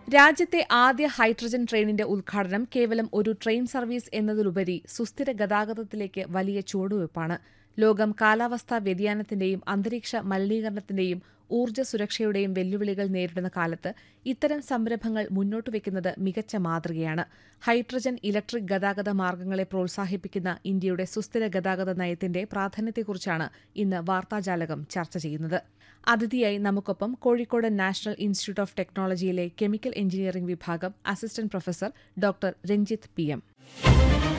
രാജ്യത്തെ ആദ്യ ഹൈഡ്രജൻ ട്രെയിനിന്റെ ഉദ്ഘാടനം കേവലം ഒരു ട്രെയിൻ സർവീസ് എന്നതിലുപരി സുസ്ഥിര ഗതാഗതത്തിലേക്ക് വലിയ ചുവടുവയ്പ്പാണ് ലോകം കാലാവസ്ഥാ വ്യതിയാനത്തിന്റെയും അന്തരീക്ഷ മലിനീകരണത്തിന്റെയും ഊർജ്ജ സുരക്ഷയുടെയും വെല്ലുവിളികൾ നേരിടുന്ന കാലത്ത് ഇത്തരം സംരംഭങ്ങൾ മുന്നോട്ടുവെക്കുന്നത് മികച്ച മാതൃകയാണ് ഹൈഡ്രജൻ ഇലക്ട്രിക് ഗതാഗത മാർഗ്ഗങ്ങളെ പ്രോത്സാഹിപ്പിക്കുന്ന ഇന്ത്യയുടെ സുസ്ഥിര ഗതാഗത നയത്തിന്റെ പ്രാധാന്യത്തെക്കുറിച്ചാണ് ഇന്ന് വാർത്താജാലകം ചർച്ച ചെയ്യുന്നത് അതിഥിയായി നമുക്കൊപ്പം കോഴിക്കോട് നാഷണൽ ഇൻസ്റ്റിറ്റ്യൂട്ട് ഓഫ് ടെക്നോളജിയിലെ കെമിക്കൽ എഞ്ചിനീയറിംഗ് വിഭാഗം assistant professor doctor Ranjith P M